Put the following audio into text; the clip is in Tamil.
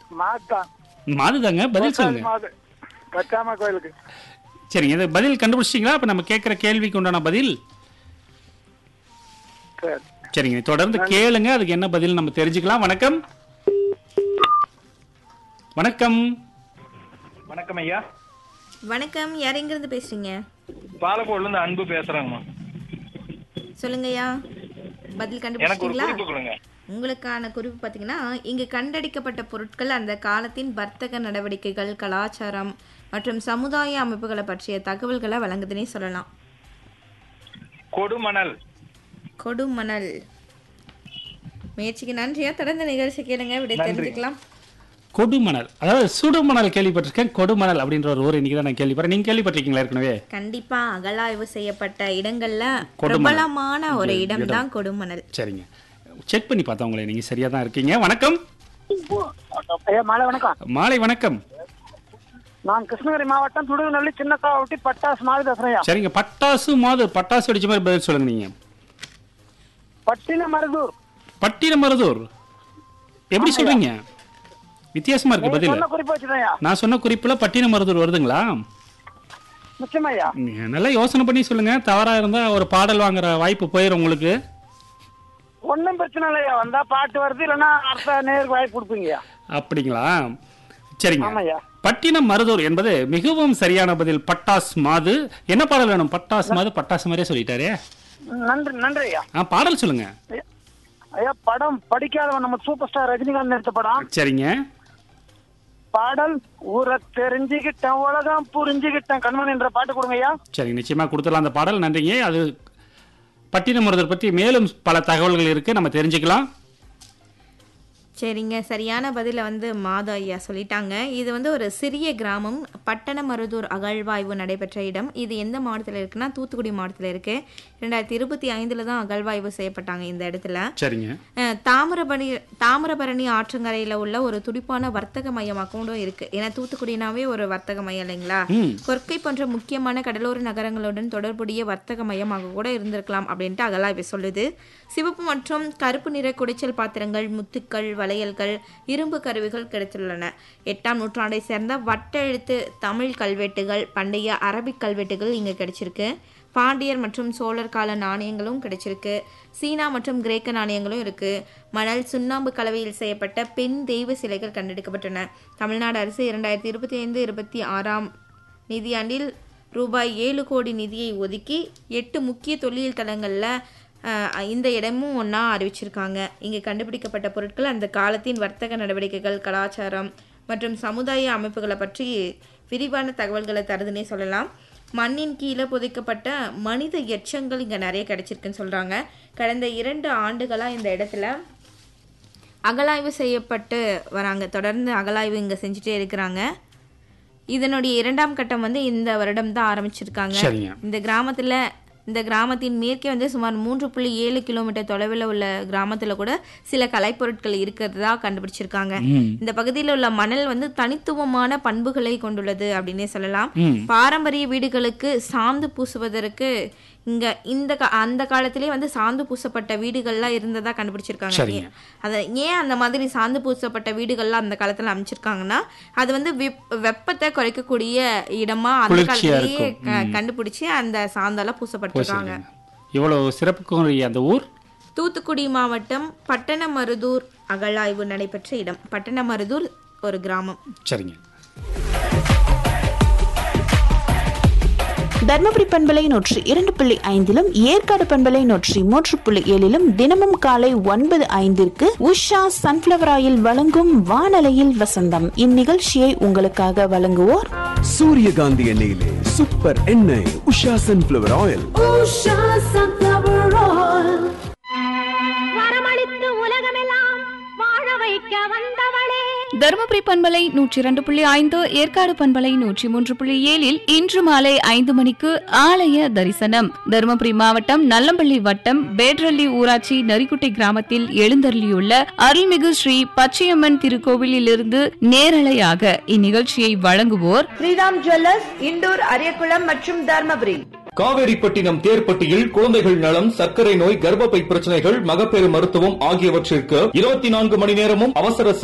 மாத்தான் மாதுதாங்க பதில் சொல்லுங்க மாது கச்சாம கோயிலுக்கு சரிங்க இது பதில் கண்டுபிடிச்சிங்களா அப்ப நம்ம கேட்கிற கேள்விக்கு உண்டான பதில் சரி சரிங்க தொடர்ந்து கேளுங்க அதுக்கு என்ன பதில் நம்ம தெரிஞ்சுக்கலாம் வணக்கம் வணக்கம் வணக்கம் ஐயா வணக்கம் யார் எங்கிருந்து பேசுறீங்க பாலக்கோடுல இருந்து அன்பு பேசுறேங்கம்மா சொல்லுங்கய்யா பதில் எனக்கு ஒரு கண்டுபிடிச்சிங்களா குறிப்பு கொடுங்க உங்களுக்கான குறிப்பு பார்த்தீங்கன்னா இங்கு கண்டடிக்கப்பட்ட பொருட்கள் அந்த காலத்தின் வர்த்தக நடவடிக்கைகள் கலாச்சாரம் மற்றும் சமுதாய அமைப்புகளை பற்றிய தகவல்களை வழங்குதுன்னே சொல்லலாம் கொடுமணல் கொடுமணல் முயற்சிக்கு நன்றியா தொடர்ந்து நிகழ்ச்சி கேளுங்க விடை நன்றி. தெரிஞ்சுக்கலாம் கொடுமணல் அதாவது சுடுமணல் கேள்விப்பட்டிருக்கேன் கொடுமணல் அப்படின்ற ஒரு ஊர் இன்னைக்கு தான் நான் கேள்விப்படுறேன் நீங்க கேள்விப்பட்டிருக்கீங்களா ஏற்கனவே கண்டிப்பா அகழாய்வு செய்யப்பட்ட இடங்கள்ல கொடுமணல். பிரபலமான ஒரு இடம் தான் கொடுமணல் சரிங்க செக் பண்ணி பார்த்தா உங்களை நீங்க சரியா தான் இருக்கீங்க வணக்கம் ஐயா மாலை வணக்கம் மாலை வணக்கம் நான் கிருஷ்ணகிரி மாவட்டம் துடுகுநல்லி சின்னக்காவட்டி பட்டாசு மாதிரி பேசுறேன் ஐயா சரிங்க பட்டாசு மாது பட்டாசு வெடிச்ச மாதிரி பதில் சொல்லுங்க நீங்க பட்டின மருதூர் பட்டினமருதூர் எப்படி சொல்றீங்க வித்தியாசமா இருக்கு நீங்க பதில் சொன்ன குறிப்பு வச்சுட்டேன் நான் சொன்ன குறிப்புல பட்டினமருதூர் வருதுங்களா நிச்சயமா ஐயா நீங்க நல்லா யோசனை பண்ணி சொல்லுங்க தவறா இருந்தா ஒரு பாடல் வாங்குற வாய்ப்பு போயிடும் உங்களுக்கு ஒன்றும் பிரச்சனை இல்லையா வந்தா பாட்டு வருது இல்லைன்னா அடுத்த நேருக்கு வாய்ப்பு கொடுப்பீங்கய்யா அப்படிங்களா சரிங்க ஆமாய்யா. பட்டினம் மருதூர் என்பது மிகவும் சரியான பதில் பட்டாஸ் மாது என்ன பாடல் வேணும் பட்டாஸ் மாது பட்டாசு மாதிரியே சொல்லிட்டாரே நன்றி நன்றி ஐயா ஆ பாடல் சொல்லுங்க ஐயா, ஐயா படம் படிக்காதவன் நம்ம சூப்பர் ஸ்டார் ரஜினிகாந்த் எடுத்த படம் சரிங்க பாடல் ஊரை தெரிஞ்சுக்கிட்டேன் உலகம் புரிஞ்சுக்கிட்டேன் கண்மன் என்ற பாட்டு கொடுங்க ஐயா சரி நிச்சயமா கொடுத்துடலாம் அந்த பாடல் நன்றிங்க அது பட்டினம் மருதூர் பற்றி மேலும் பல தகவல்கள் இருக்கு நம்ம தெரிஞ்சுக்கலாம் சரிங்க சரியான பதிலை வந்து மாதா ஐயா சொல்லிட்டாங்க இது வந்து ஒரு சிறிய கிராமம் பட்டணமருதூர் அகழ்வாய்வு நடைபெற்ற இடம் இது எந்த மாவட்டத்தில் இருக்குன்னா தூத்துக்குடி மாவட்டத்தில் இருக்கு ரெண்டாயிரத்தி இருபத்தி ஐந்தில் தான் அகழ்வாய்வு செய்யப்பட்டாங்க இந்த இடத்துல சரிங்க அஹ், தாமிரபரணி தாமிரபரணி ஆற்றங்கரையில் உள்ள ஒரு துடிப்பான வர்த்தக மையமாக கூட இருக்கு ஏன்னா தூத்துக்குடினாவே ஒரு வர்த்தக மையம் இல்லைங்களா ம் கொர்க்கை போன்ற முக்கியமான கடலோர நகரங்களுடன் தொடர்புடைய வர்த்தக மையமாக கூட இருந்திருக்கலாம் அப்படின்ட்டு அகலாய்வு சொல்லுது சிவப்பு மற்றும் கருப்பு நிற குடைச்சல் பாத்திரங்கள் முத்துக்கள் வளையல்கள் இரும்பு கருவிகள் கிடைத்துள்ளன எட்டாம் நூற்றாண்டை சேர்ந்த வட்ட எழுத்து தமிழ் கல்வெட்டுகள் பண்டைய அரபிக் கல்வெட்டுகள் இங்கே கிடைச்சிருக்கு பாண்டியர் மற்றும் சோழர் கால நாணயங்களும் கிடைச்சிருக்கு சீனா மற்றும் கிரேக்க நாணயங்களும் இருக்கு மணல் சுண்ணாம்பு கலவையில் செய்யப்பட்ட பெண் தெய்வ சிலைகள் கண்டெடுக்கப்பட்டன தமிழ்நாடு அரசு இரண்டாயிரத்தி இருபத்தி ஐந்து இருபத்தி ஆறாம் நிதியாண்டில் ரூபாய் ஏழு கோடி நிதியை ஒதுக்கி எட்டு முக்கிய தொல்லியல் தலங்களில் இந்த இடமும் ஒன்றா அறிவிச்சிருக்காங்க இங்கே கண்டுபிடிக்கப்பட்ட பொருட்கள் அந்த காலத்தின் வர்த்தக நடவடிக்கைகள் கலாச்சாரம் மற்றும் சமுதாய அமைப்புகளை பற்றி விரிவான தகவல்களை தருதுன்னே சொல்லலாம் மண்ணின் கீழே புதைக்கப்பட்ட மனித எச்சங்கள் இங்கே நிறைய கிடைச்சிருக்குன்னு சொல்கிறாங்க கடந்த இரண்டு ஆண்டுகளாக இந்த இடத்துல அகலாய்வு செய்யப்பட்டு வராங்க தொடர்ந்து அகலாய்வு இங்கே செஞ்சுட்டே இருக்கிறாங்க இதனுடைய இரண்டாம் கட்டம் வந்து இந்த வருடம் தான் ஆரம்பிச்சிருக்காங்க சரிங்க இந்த கிராமத்துல இந்த கிராமத்தின் மேற்கே வந்து சுமார் மூன்று புள்ளி ஏழு கிலோமீட்டர் தொலைவில் உள்ள கிராமத்துல கூட சில கலைப்பொருட்கள் இருக்கிறதா கண்டுபிடிச்சிருக்காங்க ம் இந்த பகுதியில் உள்ள மணல் வந்து தனித்துவமான பண்புகளை கொண்டுள்ளது அப்படின்னே சொல்லலாம் ம் பாரம்பரிய வீடுகளுக்கு சாந்து பூசுவதற்கு இங்க இந்த கா- அந்த காலத்திலே வந்து சாந்து பூசப்பட்ட வீடுகள்லாம் இருந்ததா கண்டுபிடிச்சிருக்காங்க சரிங்க. அதை ஏன் அந்த மாதிரி சாந்து பூசப்பட்ட வீடுகள்லாம் அந்த காலத்துல அமைச்சிருக்காங்கன்னா அது வந்து வெப்- வெப்பத்தை குறைக்கக்கூடிய இடமா அந்த குளிர்ச்சியா காலத்திலேயே இருக்கும். க- கண்டுபிடிச்சு அந்த சாந்தால பூசப்பட்டிருக்காங்க இவ்வளவு சிறப்புக்குரிய அந்த ஊர் தூத்துக்குடி மாவட்டம் பட்டணமருதூர் அகழாய்வு நடைபெற்ற இடம் பட்டணமருதூர் ஒரு கிராமம் சரிங்க தர்மபுரி பண்பலை நூற்றி இரண்டு புள்ளி ஐந்திலும் ஏற்காடு பண்பலை நூற்றி மூன்று புள்ளி ஏழிலும் தினமும் காலை ஒன்பது ஐந்திற்கு உஷா சன்ஃபிளவர் ஆயில் வழங்கும் வானலையில் வசந்தம் இந்நிகழ்ச்சியை உங்களுக்காக வழங்குவோர் சூரியகாந்தி எண்ணெயிலே சூப்பர் எண்ணெய் உஷா சன்ஃபிளவர் ஆயில் வரமளித்து உலகமெல்லாம் வாழ வைக்க வந்தவளே தருமபுரி பண்பலை நூற்றி இரண்டு புள்ளி ஐந்து ஏற்காடு பண்பலை நூற்றி மூன்று புள்ளி ஏழில் இன்று மாலை ஐந்து மணிக்கு ஆலய தரிசனம் தருமபுரி மாவட்டம் நல்லம்பள்ளி வட்டம் பேட்ரள்ளி ஊராட்சி நரிக்குட்டை கிராமத்தில் எழுந்தருளியுள்ள அருள்மிகு ஸ்ரீ பச்சையம்மன் திருக்கோவிலிலிருந்து நேரலையாக இந்நிகழ்ச்சியை வழங்குவோர் ஸ்ரீராம் ஜுவல்லர்ஸ் இண்டூர் அரியக்குளம் மற்றும் தர்மபுரி காவேரிப்பட்டினம் தேர்ப்பட்டியில் குழந்தைகள் நலம் சர்க்கரை நோய் கர்ப்பப்பை பிரச்சனைகள் மகப்பேறு மருத்துவம் ஆகியவற்றிற்கு இருபத்தி நான்கு மணி நேரமும் அவசர